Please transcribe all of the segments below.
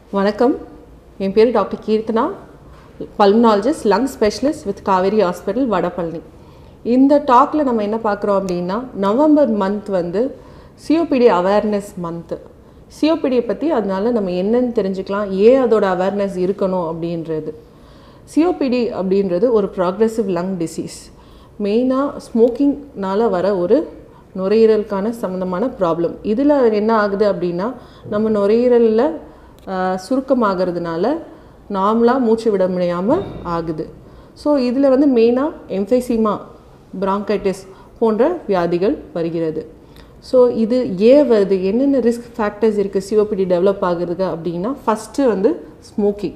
வணக்கம் என் பேர் doctor Keerthana pulmonologist lung specialist with Kaveri hospital Vadapalani இந்த டாக்கில் நம்ம என்ன பார்க்குறோம் அப்படின்னா நவம்பர் மந்த் வந்து சிஓபிடி அவேர்னஸ் மந்த்து சிஓபிடியை பற்றி அதனால நம்ம என்னன்னு தெரிஞ்சுக்கலாம் ஏன் அதோட அவேர்னஸ் இருக்கணும் அப்படின்றது சிஓபிடி அப்படின்றது ஒரு ப்ராக்ரெசிவ் லங் டிசீஸ் மெயினாக ஸ்மோக்கிங்னால வர ஒரு நுரையீரலுக்கான சம்மந்தமான ப்ராப்ளம் இதில் என்ன ஆகுது அப்படின்னா நம்ம நுரையீரலில் சுருக்கமாகிறதுனால நார்மலாக மூச்சு விட முடியாமல் ஆகுது ஸோ இதில் வந்து மெயினாக எம்ஃபைசிமா பிராங்கைட்டிஸ் போன்ற வியாதிகள் வருகிறது ஸோ இது ஏன் வருது என்னென்ன ரிஸ்க் ஃபேக்டர்ஸ் இருக்குது சிஓபிடி டெவலப் ஆகுறதுக்கு அப்படின்னா ஃபஸ்ட்டு வந்து ஸ்மோக்கிங்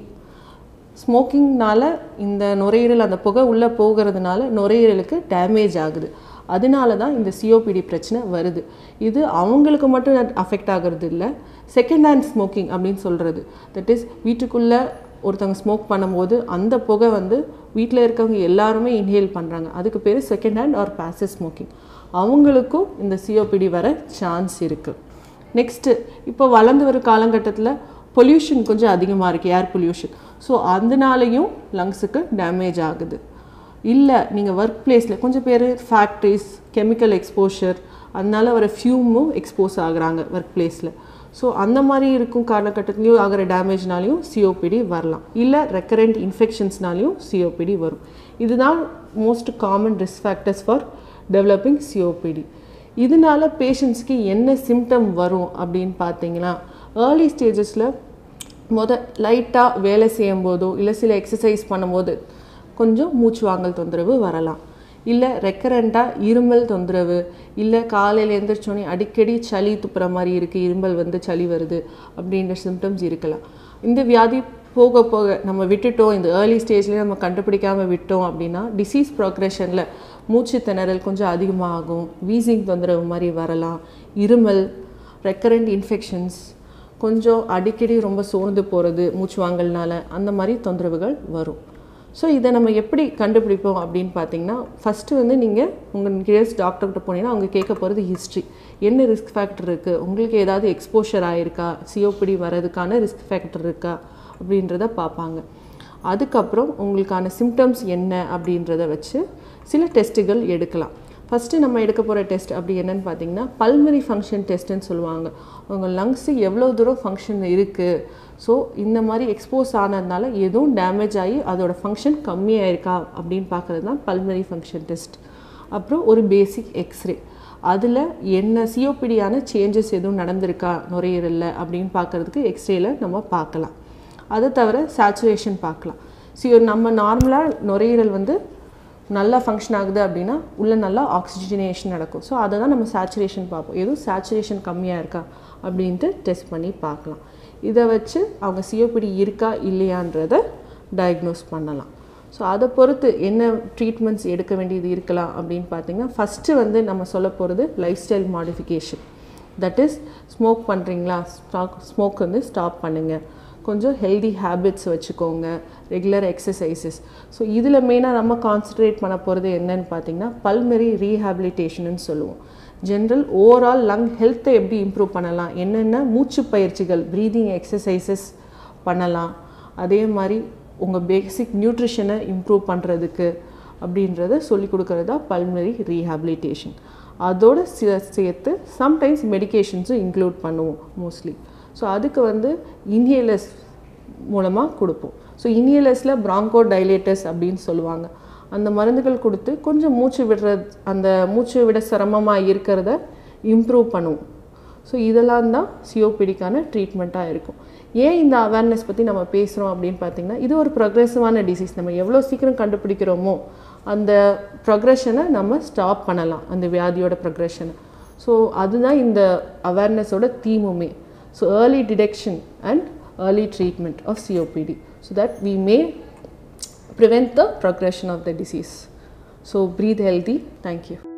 ஸ்மோக்கிங்னால இந்த நுரையீரல் அந்த புகை உள்ளே போகிறதுனால நுரையீரலுக்கு டேமேஜ் ஆகுது அதனால தான் இந்த சிஓபிடி பிரச்சனை வருது இது அவங்களுக்கு மட்டும் அஃபெக்ட் ஆகிறது இல்லை செகண்ட் ஹேண்ட் ஸ்மோக்கிங் அப்படின்னு சொல்கிறது தட் இஸ் வீட்டுக்குள்ளே ஒருத்தவங்க ஸ்மோக் பண்ணும்போது அந்த புகை வந்து வீட்டில் இருக்கவங்க எல்லாருமே இன்ஹேல் பண்ணுறாங்க அதுக்கு பேர் second hand or passive smoking அவங்களுக்கும் இந்த சிஓபிடி வர சான்ஸ் இருக்குது நெக்ஸ்ட்டு இப்போ வளர்ந்து வரும் காலகட்டத்தில் பொல்யூஷன் கொஞ்சம் அதிகமாக இருக்குது ஏர் பொல்யூஷன் ஸோ அதனாலையும் லங்ஸுக்கு டேமேஜ் ஆகுது இல்லை நீங்கள் ஒர்க் பிளேஸில் கொஞ்சம் பேர் ஃபேக்ட்ரிஸ் கெமிக்கல் எக்ஸ்போஷர் அதனால வர ஃபியூமும் எக்ஸ்போஸ் ஆகுறாங்க ஒர்க் பிளேஸில் ஸோ அந்த மாதிரி இருக்கும் காலகட்டத்துலேயும் ஆகிற டேமேஜ்னாலையும் சிஓபிடி வரலாம் இல்லை ரெக்கரண்ட் இன்ஃபெக்ஷன்ஸ்னாலையும் சிஓபிடி வரும் இதுதான் most common risk factors for developing C O P D இதனால பேஷண்ட்ஸ்க்கு என்ன சிம்டம் வரும் அப்படின்னு பார்த்தீங்கன்னா ஏர்லி ஸ்டேஜஸில் முத லைட்டாக வேலை செய்யும் போதோ இல்லை சில எக்ஸசைஸ் பண்ணும்போது கொஞ்சம் மூச்சு வாங்கல் தொந்தரவு வரலாம் இல்லை ரெக்கரண்ட்டாக இருமல் தொந்தரவு இல்லை காலையில் எழுந்திரிச்சோன்னே அடிக்கடி சளி துப்புற மாதிரி இருக்குது இருமல் வந்து சளி வருது அப்படின்ற சிம்டம்ஸ் இருக்கலாம் இந்த வியாதி போக போக நம்ம விட்டுட்டோம் இந்த ஏர்லி ஸ்டேஜ்லேயே நம்ம கண்டுபிடிக்காமல் விட்டோம் அப்படின்னா டிசீஸ் ப்ரோக்ரெஷனில் மூச்சு திணறல் கொஞ்சம் அதிகமாகும் வீசிங் தொந்தரவு மாதிரி வரலாம் இருமல் ரெக்கரண்ட் இன்ஃபெக்ஷன்ஸ் கொஞ்சம் அடிக்கடி ரொம்ப சோர்ந்து போகிறது மூச்சு வாங்கல்னால அந்த மாதிரி தொந்தரவுகள் வரும் ஸோ இதை நம்ம எப்படி கண்டுபிடிப்போம் அப்படின்னு பார்த்தீங்கன்னா ஃபஸ்ட்டு வந்து நீங்கள் உங்கள் நியரஸ்ட் டாக்டர்கிட்ட போனீங்கன்னா அவங்க கேட்க போகிறது ஹிஸ்ட்ரி என்ன ரிஸ்க் ஃபேக்டர் இருக்குது உங்களுக்கு ஏதாவது எக்ஸ்போஷர் ஆகிருக்கா சிஓபிடி வர்றதுக்கான ரிஸ்க் ஃபேக்டர் இருக்கா அப்படின்றத பார்ப்பாங்க அதுக்கப்புறம் உங்களுக்கான சிம்டம்ஸ் என்ன அப்படின்றத வச்சு சில டெஸ்ட்டுகள் எடுக்கலாம் ஃபஸ்ட்டு நம்ம எடுக்க போகிற டெஸ்ட் அப்படி என்னன்னு பார்த்தீங்கன்னா பல்மரி ஃபங்க்ஷன் டெஸ்ட்டுன்னு சொல்லுவாங்க உங்கள் லங்ஸு எவ்வளோ தூரம் ஃபங்க்ஷன் இருக்குது ஸோ இந்த மாதிரி எக்ஸ்போஸ் ஆனதுனால எதுவும் டேமேஜ் ஆகி அதோட ஃபங்க்ஷன் கம்மியாயிருக்கா அப்படின்னு பார்க்குறது தான் பல்மரி ஃபங்க்ஷன் டெஸ்ட் அப்புறம் ஒரு பேசிக் எக்ஸ்ரே அதில் என்ன சிஓபிடியான சேஞ்சஸ் எதுவும் நடந்திருக்கா நுரையீரலில் அப்படின்னு பார்க்குறதுக்கு எக்ஸ்ரேயில் நம்ம பார்க்கலாம் அதை தவிர சேச்சுரேஷன் பார்க்கலாம் ஸோ நம்ம நார்மலாக நுரையீரல் வந்து நல்லா ஃபங்க்ஷன் ஆகுது அப்படின்னா உள்ளே நல்லா ஆக்சிஜனேஷன் நடக்கும் ஸோ அதை தான் நம்ம சேச்சுரேஷன் பார்ப்போம் எதுவும் சேச்சுரேஷன் கம்மியாக இருக்கா அப்படின்ட்டு டெஸ்ட் பண்ணி பார்க்கலாம் இதை வச்சு அவங்க சிஓபிடி இருக்கா இல்லையான்றதை டயக்னோஸ் பண்ணலாம் ஸோ அதை பொறுத்து என்ன ட்ரீட்மெண்ட்ஸ் எடுக்க வேண்டியது இருக்கலாம் அப்படின்னு பார்த்தீங்கன்னா ஃபஸ்ட்டு வந்து நம்ம சொல்ல போகிறது life style modification that is smoke பண்ணுறீங்களா ஸ்டாக் ஸ்மோக் வந்து ஸ்டாப் பண்ணுங்கள் கொஞ்சம் ஹெல்தி ஹேபிட்ஸ் வச்சுக்கோங்க ரெகுலர் எக்ஸசைசஸ் ஸோ இதில் மெயினாக நம்ம கான்சன்ட்ரேட் பண்ண போகிறது என்னன்னு பார்த்தீங்கன்னா பல்மெரி ரீஹாபிலிட்டேஷன்னு சொல்லுவோம் ஜென்ரல் ஓவரால் லங் ஹெல்த்தை எப்படி இம்ப்ரூவ் பண்ணலாம் என்னென்ன மூச்சு பயிற்சிகள் ப்ரீதிங் எக்ஸசைசஸ் பண்ணலாம் அதே மாதிரி உங்கள் பேசிக் நியூட்ரிஷனை இம்ப்ரூவ் பண்ணுறதுக்கு அப்படின்றத சொல்லி கொடுக்கறது தான் பல்மரி ரீஹாபிலிட்டேஷன் அதோடு சேர்த்து சம்டைம்ஸ் மெடிகேஷன்ஸும் இன்க்ளூட் பண்ணுவோம் மோஸ்ட்லி ஸோ அதுக்கு வந்து இன்ஹேலர்ஸ் மூலமாக கொடுப்போம் ஸோ இன்ஹேலர்ஸில் ப்ராங்கோ டைலேட்டர்ஸ் அப்படின்னு சொல்லுவாங்க அந்த மருந்துகள் கொடுத்து கொஞ்சம் மூச்சு விடுற அந்த மூச்சு விட சிரமமாக இருக்கிறத இம்ப்ரூவ் பண்ணுவோம் ஸோ இதெல்லாம் தான் சிஓபிடிக்கான ட்ரீட்மெண்ட்டாக இருக்கும் ஏன் இந்த அவேர்னஸ் பற்றி நம்ம பேசுகிறோம் அப்படின்னு பார்த்தீங்கன்னா இது ஒரு ப்ரொக்ரெசிவான டிசீஸ் நம்ம எவ்வளோ சீக்கிரம் கண்டுபிடிக்கிறோமோ அந்த ப்ரொக்ரெஷனை நம்ம ஸ்டாப் பண்ணலாம் அந்த வியாதியோட ப்ரொக்ரெஷனை ஸோ அதுதான் இந்த அவேர்னஸோட தீமுமே so early detection and early treatment of C O P D so that we may prevent the progression of the disease. So breathe healthy. Thank you.